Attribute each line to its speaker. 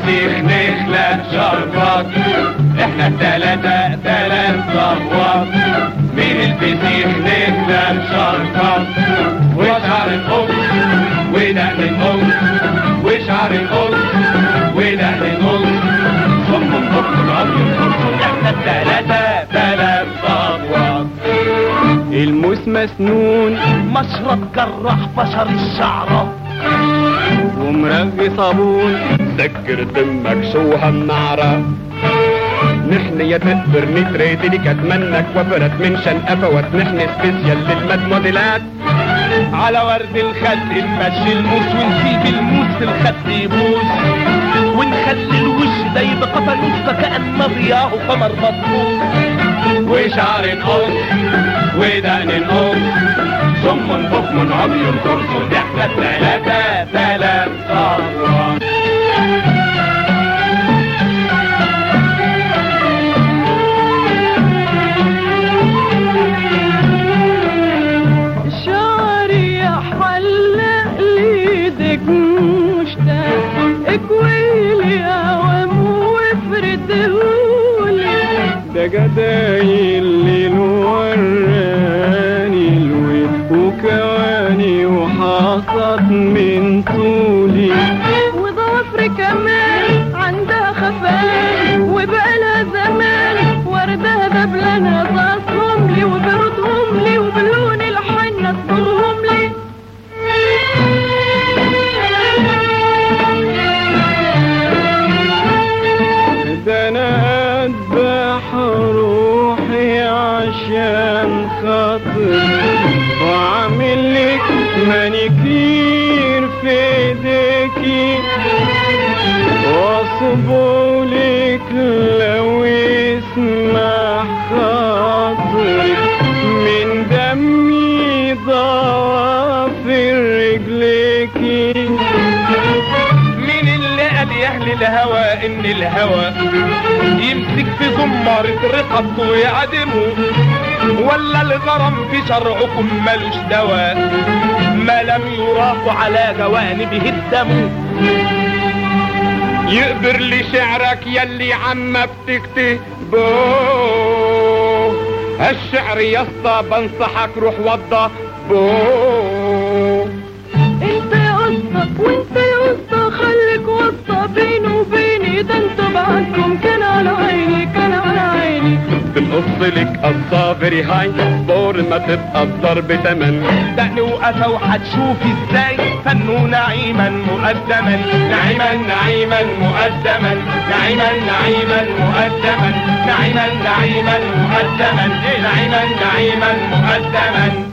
Speaker 1: الفسيخ نخلق شربات احنا التلاتة تلات صفوات من الفسيخ نخلق شربات وشعر القط ودقن القط وشعر القط ودقن القط صم القط الابيض احنا التلاتة تلات صفوات
Speaker 2: الموس مسنون
Speaker 1: مشرط جراح بشر الشعرة
Speaker 2: ومرغي صابون
Speaker 3: سكر دمك شو هالنعرة نحن يا تقدر نتريد اللي كتمنك وفرت من شنقفوت نحن سبيسيال للمدموديلات
Speaker 1: على ورد الخد نمشي الموس ونسيب الموس في الخد يبوس ونخلي الوش ده يبقى قفلوس فكأن ضياه قمر مطموس وشعر نقص ودقن نقص صم بكم عمي ترصد احنا التلاتة تلات صفوات
Speaker 4: شعري حلق ليدك مشتاق اكويلي اوام وافردهولي
Speaker 2: ده جداي الليل وراني الويل وكواني وحصد من طولي
Speaker 4: وضفر كمان عندها خفان وبقالها زمان وردها دبلانها تصهم لي وبردهم لي وبلون الحنة تصهم لي
Speaker 2: ده انا اذبح روحي عشان خاطر واعمل لك مانيكير في ايديكي واصبولك لو يسمح خاطرك من دمي ضوافر رجليكي
Speaker 1: مين اللي قال يا اهل الهوى ان الهوى يمسك في زمارة رقبته ويعدمه ولا الغرام في شرعكم ملوش دواء ما لم يراق على جوانبه الدم
Speaker 3: يقبر لي شعرك يلي عم بتكتبه هالشعر يا اسطى بنصحك روح وضى بو
Speaker 4: انت يا قصة وانت يا قصة خليك وسطة بيني وبيني ده انتوا بعدكم كان على عيني كان على عيني
Speaker 3: بنقص لك قصة فيري هاي دور ما تبقى الضرب تمن
Speaker 1: دقن وقفا وهتشوفي ازاي فنه نعيما مقدما نعيما نعيما مقدما نعيما نعيما مقدما نعيما نعيما مقدما نعيما نعيما مقدما